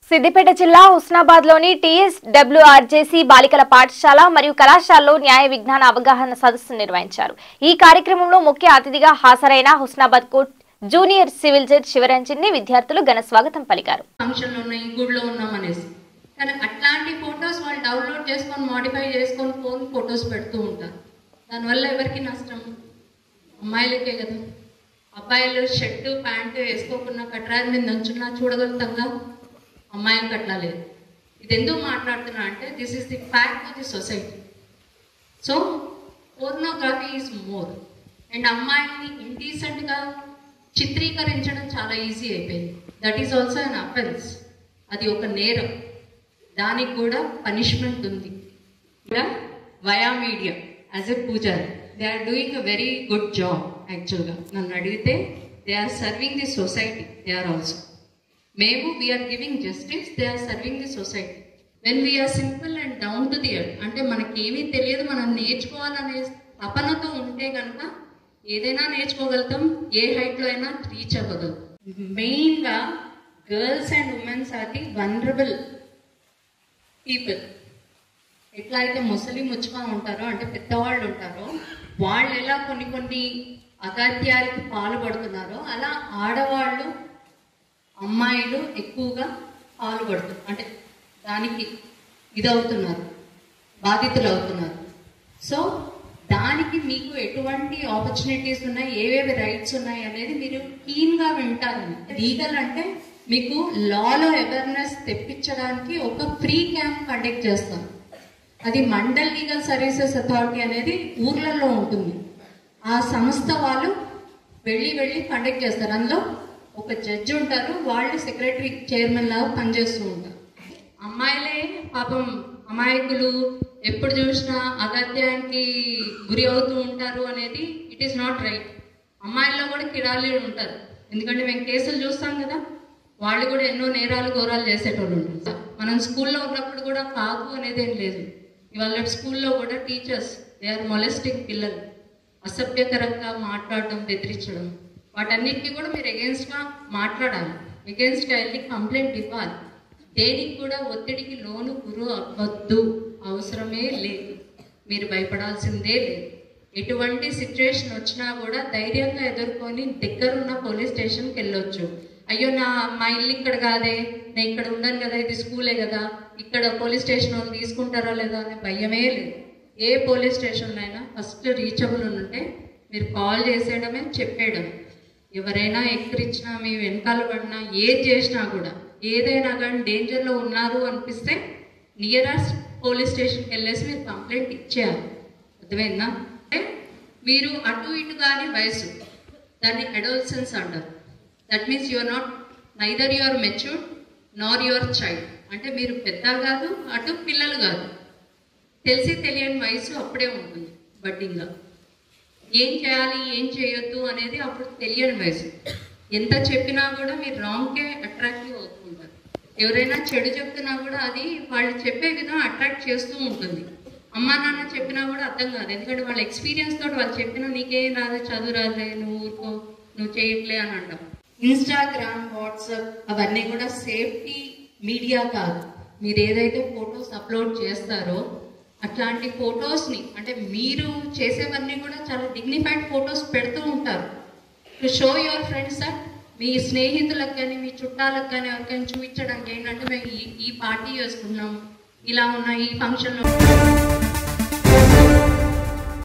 సిద్దిపేట జిల్లా హుస్నాబాద్ లోని టీఎస్ డబ్ల్యూఆర్జేసీ బాలికల పాఠశాల మరియు కళాశాలలో న్యాయ విజ్ఞాన అవగాహన సదస్సు నిర్వహించారు ఈ కార్యక్రమంలో ముఖ్య అతిథిగా హాజరైన Husnabad court junior civil judge Shivaranjan ని విద్యార్థులు ఘన స్వాగతం పలికారు ఫంక్షన్లో ఉన్నాయి గుడిలో ఉన్నాం అనేసి కానీ అట్లాంటి ఫొటోస్ వాళ్ళు డౌన్లోడ్ చేసుకొని మాడిఫై చేసుకొని ఫోన్ ఫొటోస్ పెడుతూ ఉంటారు దానివల్ల ఎవరికి నష్టం అమ్మాయిలకే కదా అబ్బాయిలు షర్టు ప్యాంటు వేసుకోకుండా కట్రాజ్ మీద నుంచున్నా చూడగలుగుతాంగా అమ్మాయిలకు అట్లా లేదు ఇది ఎందుకు మాట్లాడుతున్నా అంటే this is the fact of the society so pornography is more and అమ్మాయిని ఇండీసెంట్గా చిత్రీకరించడం చాలా ఈజీ అయిపోయింది that is also an offence అది ఒక నేరం దానికి కూడా పనిష్మెంట్ ఉంది via media as a pujari they are doing a very good job యాక్చువల్గా నన్ను అడిగితే they are serving the society they are also మేము we are giving justice they are serving the society when we are simple and down to the earth అంటే మనకేమీ తెలియదు మనం నేర్చుకోవాలనే తపనతో ఉంటే కనుక ఏదైనా నేర్చుకోగలుగుతాం ఏ హైట్లో అయినా రీచ్ అవ్వగలం మెయిన్గా girls and women's are the vulnerable people ఎట్లా అయితే ముసలి ముచ్చుగా ఉంటారో అంటే పెద్దవాళ్ళు ఉంటారో వాళ్ళు ఎలా కొన్ని కొన్ని అగాత్యాలకు పాల్పడుతున్నారో అలా ఆడవాళ్ళు అమ్మాయిలు ఎక్కువగా పాల్పడుతున్నారు అంటే దానికి ఇదవుతున్నారు బాధితులు అవుతున్నారు సో దానికి మీకు ఎటువంటి ఆపర్చునిటీస్ ఉన్నాయి ఏవేవి రైట్స్ ఉన్నాయి అనేది మీరు క్లీన్గా వింటారని లీగల్ అంటే మీకు లాలో అవేర్నెస్ తెప్పించడానికి ఒక ఫ్రీ క్యాంప్ కండక్ట్ చేస్తాం అది మండల్ లీగల్ సర్వీసెస్ అథారిటీ అనేది ఊర్లలో ఉంటుంది ఆ సంస్థ వాళ్ళు వెళ్ళి వెళ్ళి కండక్ట్ చేస్తారు అందులో ఒక జడ్జి ఉంటారు వాళ్ళు సెక్రటరీ చైర్మన్ లాగా పనిచేస్తూ ఉంటారు అమ్మాయిలే పాపం అమాయకులు ఎప్పుడు చూసినా అగత్యానికి గురి అవుతూ ఉంటారు అనేది ఇట్ ఈస్ నాట్ రైట్ అమ్మాయిల్లో కూడా కిరాలు ఉంటారు ఎందుకంటే మేము కేసులు చూస్తాం కదా వాళ్ళు కూడా ఎన్నో నేరాలు ఘోరాలు చేసేటోళ్ళు ఉంటారు మనం స్కూల్లో ఉన్నప్పుడు కూడా కాదు అనేది ఏం లేదు ఇవాళ స్కూల్లో కూడా టీచర్స్ దే ఆర్ మొలెస్టింగ్ పిల్లలు అసభ్యకరంగా మాట్లాడడం బెదిరించడం వాటన్నిటికీ కూడా మీరు అగేన్స్ట్గా మాట్లాడాలి అగేన్స్ట్గా వెళ్ళి కంప్లైంట్ ఇవ్వాలి దేనికి కూడా ఒత్తిడికి లోను గురు అవ్వద్దు అవసరమే లేదు మీరు భయపడాల్సిందే లేదు ఎటువంటి సిచ్యువేషన్ వచ్చినా కూడా ధైర్యంగా ఎదుర్కొని దగ్గరున్న పోలీస్ స్టేషన్కి వెళ్ళొచ్చు అయ్యో నా మా ఇల్లు ఇక్కడ కాదే నేను ఇక్కడ ఉండను కదా ఇది స్కూలే కదా ఇక్కడ పోలీస్ స్టేషన్ వాళ్ళు తీసుకుంటారా లేదా అనే భయమే లేదు ఏ పోలీస్ స్టేషన్ అయినా ఫస్ట్ రీచబుల్ ఉంటే మీరు కాల్ చేసేయడమే చెప్పేయడం ఎవరైనా ఎక్కిరించినా మీ వెనకాల పడినా ఏది చేసినా కూడా ఏదైనా కానీ డేంజర్లో ఉన్నారు అనిపిస్తే నియరెస్ట్ పోలీస్ స్టేషన్కి వెళ్ళేసి మీరు కంప్లైంట్ ఇచ్చేయాలి అర్థమైందా అంటే మీరు అటు ఇటు కానీ వయసు దాన్ని అడోల్సెన్స్ అంటారు that means you are not neither you are matured nor your child అంటే మీరు పెద్ద కాదు అటు పిల్లలు కాదు తెలిసి తెలియని వయసు అప్పుడే ఉంటుంది బడ్డింగ్గా ఏం చేయాలి ఏం చేయొద్దు అనేది అప్పుడు తెలియని వయసు ఎంత చెప్పినా కూడా మీరు రాంగ్కే అట్రాక్టివ్ అవుతుంటారు ఎవరైనా చెడు చెప్తున్నా కూడా అది వాళ్ళు చెప్పే విధం అట్రాక్ట్ చేస్తూ ఉంటుంది అమ్మా నాన్న చెప్పినా కూడా అర్థం కాదు ఎందుకంటే వాళ్ళ ఎక్స్పీరియన్స్ తోటి వాళ్ళు చెప్పినా నీకేం రాదు చదువు రాదులే నువ్వు ఊరుకో నువ్వు చేయట్లే అని అంటాం ఇన్స్టాగ్రామ్ వాట్సాప్ అవన్నీ కూడా సేఫ్టీ మీడియా కాదు మీరు ఏదైతే ఫొటోస్ అప్లోడ్ చేస్తారో అట్లాంటి ఫొటోస్ని అంటే మీరు చేసేవన్నీ కూడా చాలా డిగ్నిఫైడ్ ఫొటోస్ పెడుతూ ఉంటారు to show your friends that మీ స్నేహితులకు కానీ మీ చుట్టాలకు కానీ ఎవరికైనా చూపించడానికి ఏంటంటే మేము ఈ ఈ పార్టీ చేసుకున్నాం ఇలా ఉన్న ఈ ఫంక్షన్లో